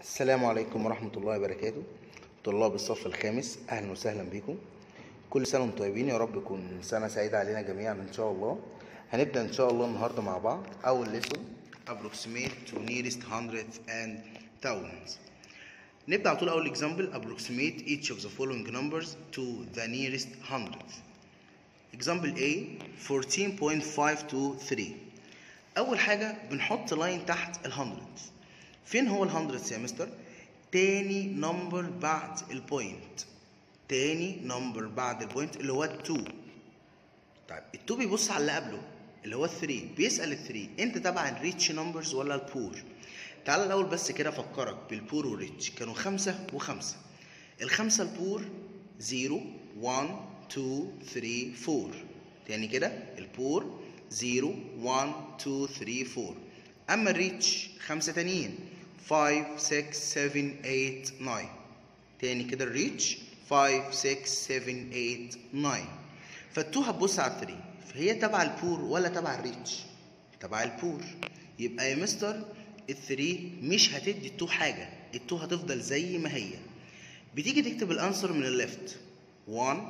السلام عليكم ورحمة الله وبركاته طلاب الصف الخامس أهلا وسهلا بكم كل سنة وانتم طيبين يا رب تكون سنة سعيدة علينا جميعا إن شاء الله هنبدأ إن شاء الله النهاردة مع بعض أول lesson approximate to nearest hundredth and thousands نبدأ على طول أول example approximate each of the following numbers to the nearest hundredth example A 14.523 أول حاجة بنحط لاين تحت الهندردز فين هو الهندردز يا مستر؟ تاني نمبر بعد البوينت تاني نمبر بعد البوينت اللي هو 2 طيب ال2 بيبص على اللي قبله اللي هو 3 بيسأل ال 3 انت تبع الريتش نمبرز ولا البور؟ تعال الأول بس كده أفكرك بالبور والريتش كانوا خمسة وخمسة الخمسة البور 0 1 2 3 4 تاني كده البور 0 1 2 3 4 أما الريتش خمسة تانيين 5 6 7 8 9 تاني كده الريتش 5 6 7 8 9 فالتو هتبص على 3 فهي تبع البور ولا تبع الريتش تبع البور يبقى يا مستر الثري مش هتدي التو حاجة التو هتفضل زي ما هي بتيجي تكتب الانسر من الليفت 1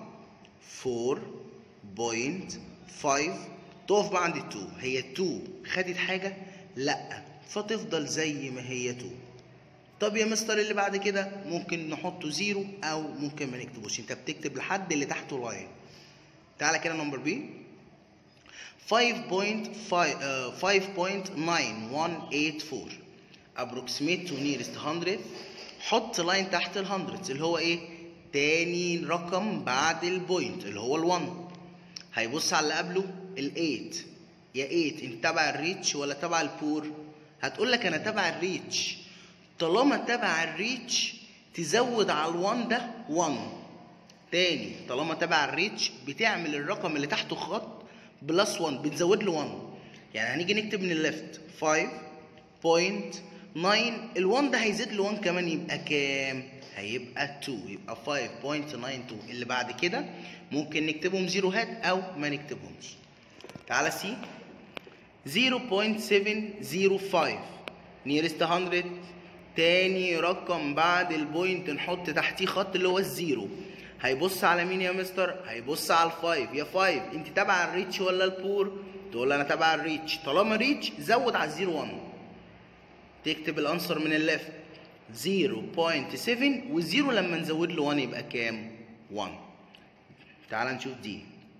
4.5 تقف بقى عند التو هي التو خدت حاجة لا فتفضل زي ما هي 2 طب يا مستر اللي بعد كده ممكن نحطه زيرو او ممكن ما نكتبوش انت بتكتب لحد اللي تحته لاين تعالى كده نمبر بي 5.9184 approximate to nearest 100 حط لاين تحت ال 100 اللي هو ايه تاني رقم بعد البوينت اللي هو ال 1 هيبص على اللي قبله ال 8 يا 8 انت تبع الريتش ولا تبع البور هتقول لك انا تبع الريتش طالما تبع الريتش تزود على ال1 ده 1 تاني طالما تبع الريتش بتعمل الرقم اللي تحته خط بلس 1 بتزود له 1 يعني هنيجي نكتب من الليفت 5.9 ال1 ده هيزيد له 1 كمان يبقى كام؟ هيبقى 2 يبقى 5.92 اللي بعد كده ممكن نكتبهم زيروهات او ما نكتبهمش تعالى سي 0.705 nearest 100 تاني رقم بعد البوينت نحط تحتيه خط اللي هو الزيرو هيبص على مين يا مستر هيبص على الفايف يا فايف انت تبع الريتش ولا البور تقول انا تبع الريتش طالما ريتش زود على الزيرو 1 تكتب الانسر من الليفت 0.7 والزيرو لما نزود له 1 يبقى كام 1 تعال نشوف دي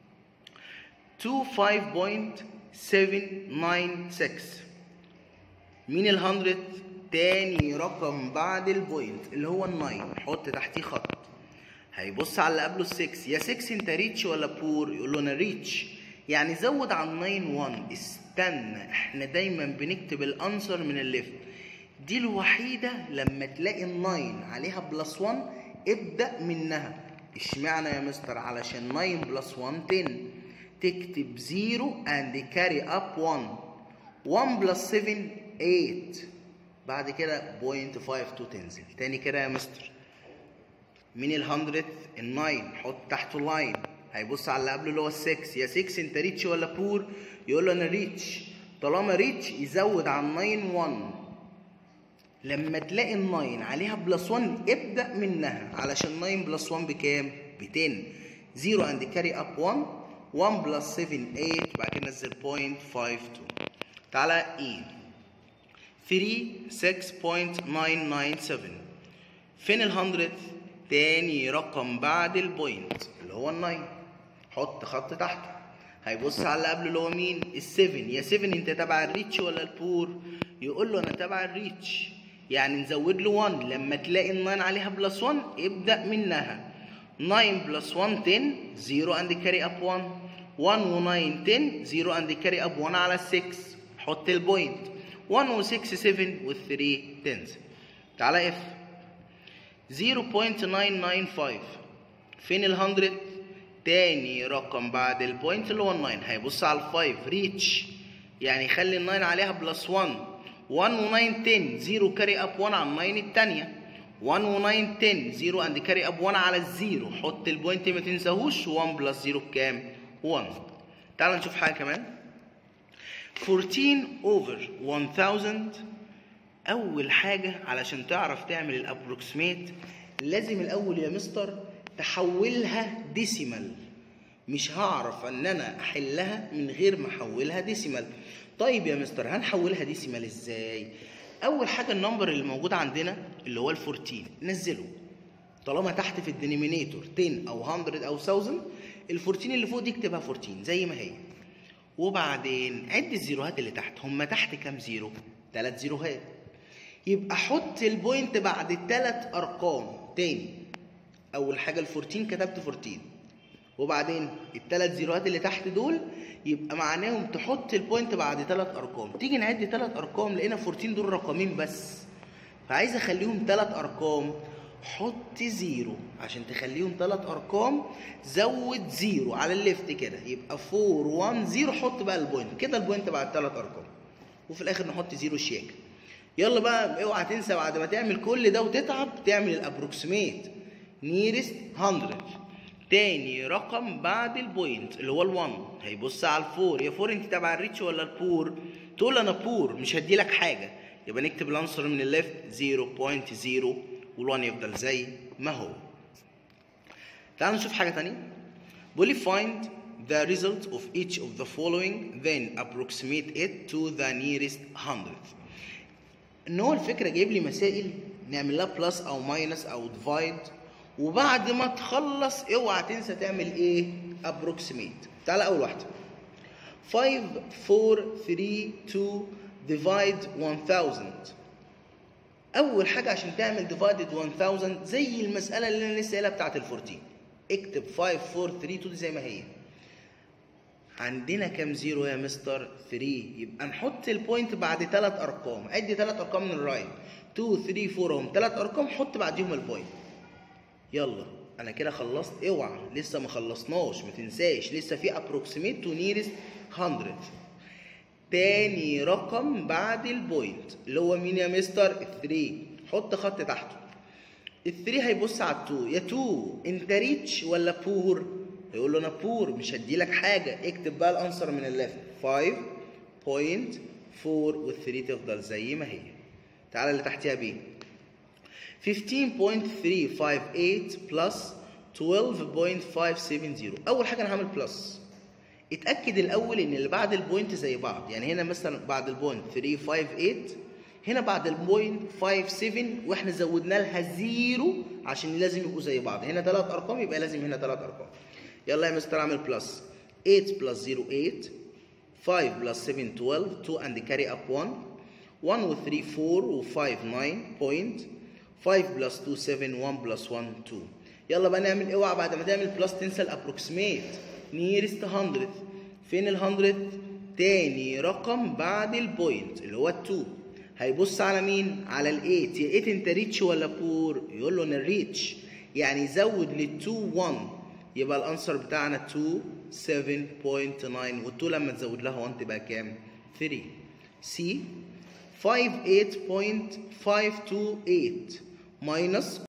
25.796 مين ال 100 تاني رقم بعد البوينت اللي هو ال 9 حط تحتيه خط هيبص على اللي قبله ال 6 يا 6 انت ريتش ولا بور يقول له انا ريتش يعني زود على ال 9 1 استنى احنا دايما بنكتب الانسر من الليفت دي الوحيده لما تلاقي ال 9 عليها بلس 1 ابدا منها اشمعنى يا مستر علشان 9 بلس 1 10 تكتب 0 and carry up 1 1 بلس 7 8 بعد كده 0.52 تنزل تاني كده يا مستر مين ال 100 ال 9 حط تحته لاين هيبص على اللي قبله اللي هو ال 6 يا 6 انت ريتش ولا بور يقول له انا ريتش طالما ريتش يزود على ال 9 1 لما تلاقي ال 9 عليها بلس 1 ابدا منها علشان 9 بلس 1 بكام؟ ب 10 0 اند كاري اب 1 1 بلس 7 8 بعد كده نزل 0.52 تعالى اي 36.997 فين ال 100 تاني رقم بعد البوينت اللي هو ال 9 حط خط تحته هيبص على اللي قبله اللي هو مين ال 7 يا 7 انت تبع الريتش ولا البور يقول له انا تبع الريتش يعني نزود له 1 لما تلاقي ال 9 عليها بلس 1 ابدا منها 9 بلس 1 10 0 اند كاري اب 1 1 و 9 10 0 اند كاري اب 1 على 6 حط البوينت 1 و 6 7 و 3 تنزل تعالى اف 0.995 فين ال 100 تاني رقم بعد البوينت اللي هو ال 9 هيبص على ال 5 ريتش يعني يخلي ال 9 عليها بلس 1 1 و 9 10 0 كاري اب 1 على ال 9 الثانيه 1 و 9 10 0 اند كاري اب 1 على الزيرو حط البوينت ما تنساهوش 1 بلس 0 بكام 1 تعال نشوف حاجه كمان 14 over 1000 اول حاجه علشان تعرف تعمل الابروكسيميت لازم الاول يا مستر تحولها ديسيمال مش هعرف ان انا احلها من غير ما احولها ديسيمال طيب يا مستر هنحولها ديسيمال ازاي اول حاجه النمبر اللي موجود عندنا اللي هو ال14 نزله طالما تحت في الدينومينيتور 10 او 100 او 1000 ال14 اللي فوق دي اكتبها 14 زي ما هي وبعدين عد الزيروهات اللي تحت هم تحت كام زيرو ثلاث زيروهات يبقى حط البوينت بعد الثلاث ارقام تاني اول حاجه ال14 كتبت 14 وبعدين الثلاث زيروهات اللي تحت دول يبقى معناهم تحط البوينت بعد ثلاث ارقام تيجي نعد ثلاث ارقام لقينا 14 دول رقمين بس فعايز اخليهم ثلاث ارقام حط زيرو عشان تخليهم ثلاث ارقام زود زيرو على الليفت كده يبقى 4 1 0 حط بقى البوينت كده البوينت بعد ثلاث ارقام وفي الاخر نحط زيرو شياكه يلا بقى اوعى تنسى بعد ما تعمل كل ده وتتعب تعمل الابروكسيميت نيرست 100 تاني رقم بعد البوينت اللي هو ال1 هيبص على الفور يا فور انت تبع الريتش ولا البور تقول انا بور مش هدي لك حاجه يبقى نكتب الانسر من الليفت 0.0 وال1 يفضل زي ما هو تعالوا نشوف حاجه تانية بيقول لي find the result of each of the following then approximate it to the nearest hundredth ان هو الفكره جايب لي مسائل نعمل لها بلس او ماينس او ديفايد وبعد ما تخلص اوعى تنسى تعمل ايه ابروكسيميت تعالى اول واحده 5 4 3 2 ديفايد 1000 اول حاجه عشان تعمل ديفايدد 1000 زي المساله اللي انا لسه قايلها بتاعت ال 14 اكتب 5 4 3 2 زي ما هي عندنا كام زيرو يا مستر 3 يبقى نحط البوينت بعد ثلاث ارقام عد ثلاث ارقام من الرايت 2 3 4 هم ثلاث ارقام حط بعديهم البوينت يلا انا كده خلصت اوعى لسه ما خلصناش ما تنساش لسه في ابروكسيميت تو نيرست 100 تاني رقم بعد البوينت اللي هو مين يا مستر 3 حط خط تحته ال 3 هيبص على ال 2 يا 2 انت ريتش ولا بور هيقول له انا بور مش هدي لك حاجه اكتب بقى الانسر من الليفت 5.4 وال 3 تفضل زي ما هي تعالى اللي تحتها بيه 15.358 بلس 12.570 اول حاجه انا هعمل بلس اتاكد الاول ان اللي بعد البوينت زي بعض يعني هنا مثلا بعد البوينت 358 هنا بعد البوينت 57 واحنا زودنا لها زيرو عشان لازم يبقوا زي بعض هنا ثلاث ارقام يبقى لازم هنا ثلاث ارقام يلا يا مستر اعمل بلس 8 بلس 0 8 5 بلس 7 12 2 and carry up 1 1 و 3 4 و 5 9 point 5 بلس 2 7 1 بلس 1 2 يلا بقى نعمل اوعى بعد ما تعمل بلس تنسى الابروكسيميت نيرست 100 فين ال 100 تاني رقم بعد البوينت اللي هو ال 2 هيبص على مين على ال 8 يا 8 انت ريتش ولا بور يقول له انا ريتش يعني زود لل 2 1 يبقى الانسر بتاعنا 2 7.9 وال2 لما تزود لها 1 تبقى كام 3 سي 58.528 ماينس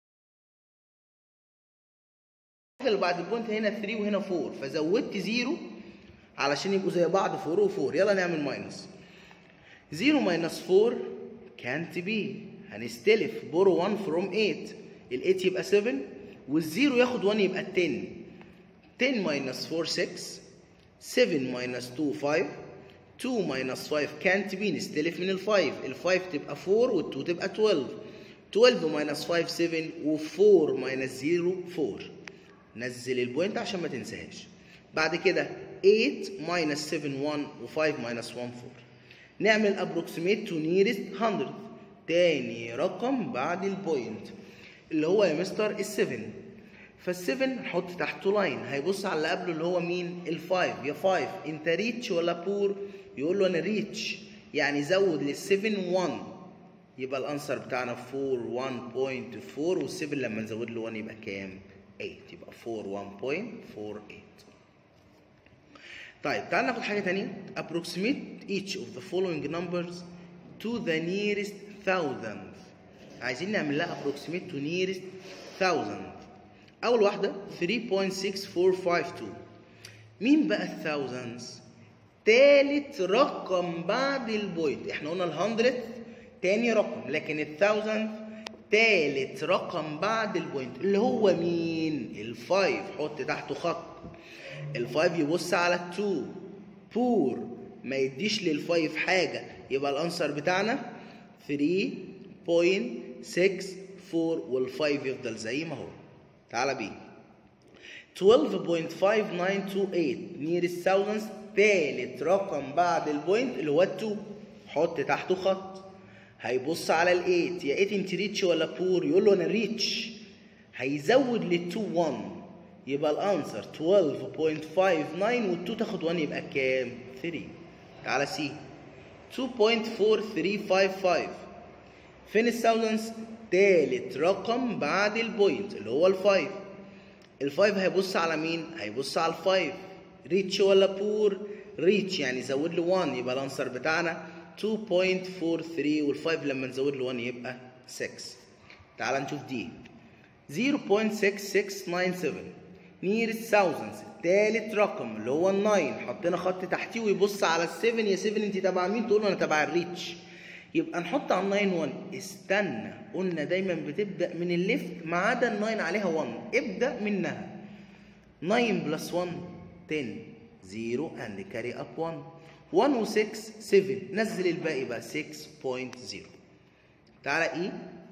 اللي بعد البوينت هنا 3 وهنا 4 فزودت 0 علشان يبقوا زي بعض 4 و4 يلا نعمل ماينس 0 ماينس 4 كانت بي هنستلف بورو 1 فروم 8 ال 8 يبقى 7 والزيرو ياخد 1 يبقى 10 10 ماينس 4 6 7 ماينس 2 5 2 ماينس 5 كانت بي نستلف من ال 5 ال 5 تبقى 4 وال 2 تبقى 12 12 ماينس 5 7 و4 ماينس 0 4 نزل البوينت عشان ما تنساهاش بعد كده 8 ماينس 7 1 و5 ماينس 1 4 نعمل ابروكسيميت تو نيرست 100 تاني رقم بعد البوينت اللي هو يا مستر ال7 فال7 نحط تحته لاين هيبص على اللي قبله اللي هو مين ال5 يا 5 انت ريتش ولا بور يقول له انا ريتش يعني زود لل7 1 يبقى الانسر بتاعنا 4 1.4 وال7 لما نزود له 1 يبقى كام 8 يبقى 4 1.48 طيب تعال ناخد حاجه تانية approximate each of the following numbers to the nearest thousandth عايزين نعمل لها approximate to nearest thousandth اول واحده 3.6452 مين بقى الثاوزندز تالت رقم بعد البوينت احنا قلنا ال 100 تاني رقم لكن الثاوزند تالت رقم بعد البوينت اللي هو مين الفايف حط تحته خط الفايف يبص على التو بور ما يديش للفايف حاجة يبقى الانسر بتاعنا 3.64 والفايف يفضل زي ما هو تعالى بيه 12.5928 nearest thousands تالت رقم بعد البوينت اللي هو التو حط تحته خط هيبص على الايت يا 8 انت ريتش ولا بور يقول له انا ريتش هيزود للتو 1 يبقى الانسر 12.59 وال2 تاخد 1 يبقى كام 3 تعالى سي 2.4355 فين الثاوزندز تالت رقم بعد البوينت اللي هو الفايف الفايف هيبص على مين هيبص على الفايف ريتش ولا بور ريتش يعني زود له 1 يبقى الانسر بتاعنا 2.43 والفايف لما نزود له 1 يبقى 6 تعال نشوف دي 0.6697 nearest thousands تالت رقم اللي هو الناين حطينا خط تحتيه ويبص على السفن يا سفن انت تبع مين تقول له انا تبع الريتش يبقى نحط على الناين 1 استنى قلنا دايما بتبدا من الليفت ما عدا الناين عليها 1 ابدا منها 9 بلس 1 10 0 and carry up 1 1 و 6 7 نزل الباقي بقى 6.0 تعالى ايه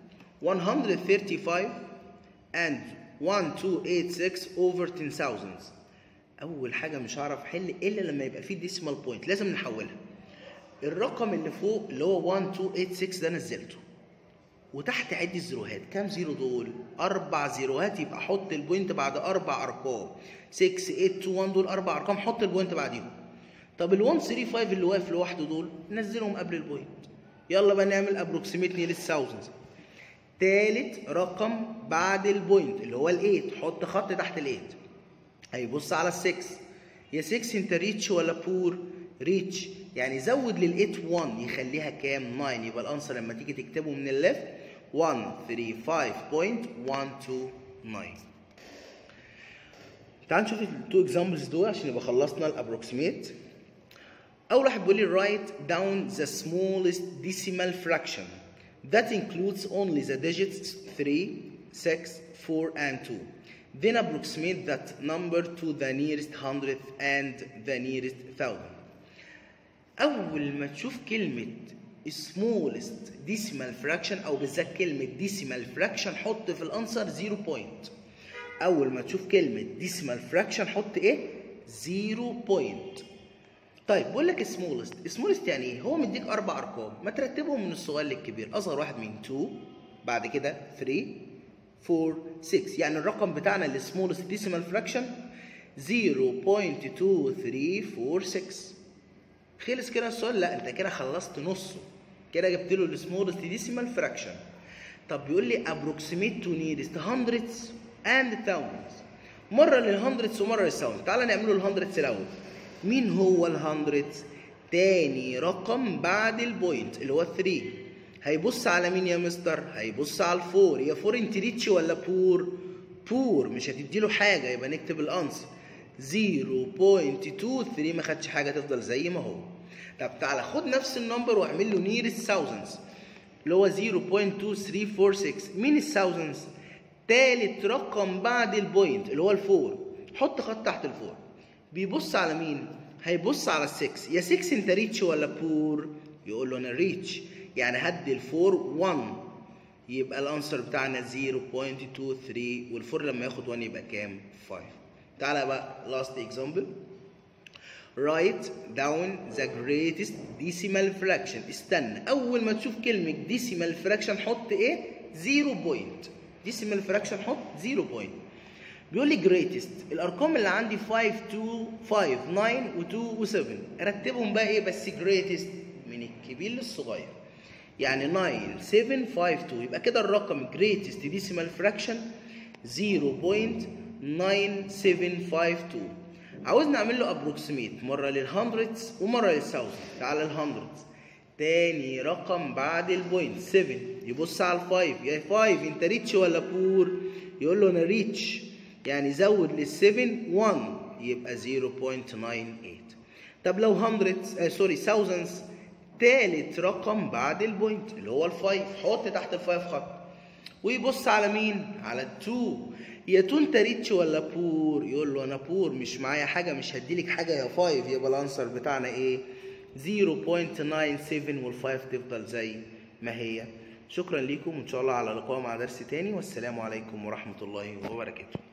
135 and 1286 over 10000 اول حاجه مش هعرف احل الا لما يبقى فيه ديسيمال بوينت لازم نحولها الرقم اللي فوق اللي هو 1286 ده نزلته وتحت عد الزيروهات كام زيرو دول اربع زيروهات يبقى حط البوينت بعد اربع ارقام 6 8 2 1 دول اربع ارقام حط البوينت بعديهم طب ال 135 اللي واقف لوحده دول نزلهم قبل البوينت يلا بقى نعمل ابروكسيميتلي للثاوزندز تالت رقم بعد البوينت اللي هو ال8 حط خط تحت ال8 هيبص على ال6 يا 6 انت ريتش ولا بور ريتش يعني زود لل8 1 يخليها كام 9 يبقى الانسر لما تيجي تكتبه من الليفت 135.129 تعال نشوف التو اكزامبلز دول عشان يبقى خلصنا الابروكسيميت اول واحد بيقول لي write down the smallest decimal fraction that includes only the digits 3 6 4 and 2 then approximate that number to the nearest hundredth and the nearest thousand أول ما تشوف كلمة smallest decimal fraction أو بالذات كلمة decimal fraction حط في الأنسر 0 point أول ما تشوف كلمة decimal fraction حط إيه؟ 0 point طيب بقول لك smallest smallest يعني إيه؟ هو مديك أربع أرقام ما ترتبهم من الصغير للكبير أصغر واحد من 2 بعد كده 3 4 6 يعني الرقم بتاعنا اللي smallest decimal fraction 0.2346 خلص كده السؤال لا انت كده خلصت نصه كده جبت له السمولست ديسيمال فراكشن طب بيقول لي approximate to nearest hundreds and thousands مره للهندردز ومره للثاوزند تعالى نعمل له الهندردز الاول مين هو الهندردز تاني رقم بعد البوينت اللي هو 3 هيبص على مين يا مستر هيبص على الفور يا فور انت ريتش ولا بور بور مش هتديله حاجه يبقى نكتب الانسر 0.23 ما خدش حاجه تفضل زي ما هو طب تعالى خد نفس النمبر واعمل له نيرست ثاوزندز اللي هو 0.2346 مين الثاوزندز تالت رقم بعد البوينت اللي هو الفور حط خط تحت الفور بيبص على مين هيبص على السكس يا 6 انت ريتش ولا بور يقول له انا ريتش يعني هدي الفور 1 يبقى الانسر بتاعنا 0.23 والفور لما ياخد 1 يبقى كام 5 تعالى بقى last example write down the greatest decimal fraction استنى اول ما تشوف كلمه decimal fraction حط ايه 0 point decimal fraction حط 0 point بيقول لي greatest الارقام اللي عندي 5 2 5 9 و2 و7 رتبهم بقى ايه بس greatest من الكبير للصغير يعني 9 7 5 2 يبقى كده الرقم greatest decimal fraction 0.9752 عاوزنا اعمل له ابروكسيميت مره للهندردز ومره للثاوزند تعالى الهندردز تاني رقم بعد البوينت 7 يبص على الفايف يا 5 انت ريتش ولا بور يقول له انا ريتش يعني زود لل7 1 يبقى 0.98 طب لو هندردز آه سوري ثاوزندز تالت رقم بعد البوينت اللي هو الفايف حط تحت الفايف خط ويبص على مين على التو يا تو انت ريتش ولا بور يقول له انا بور مش معايا حاجه مش هديلك حاجه يا فايف يبقى الانسر بتاعنا ايه 0.97 والفايف تفضل زي ما هي شكرا لكم وان شاء الله على لقاء مع درس تاني والسلام عليكم ورحمه الله وبركاته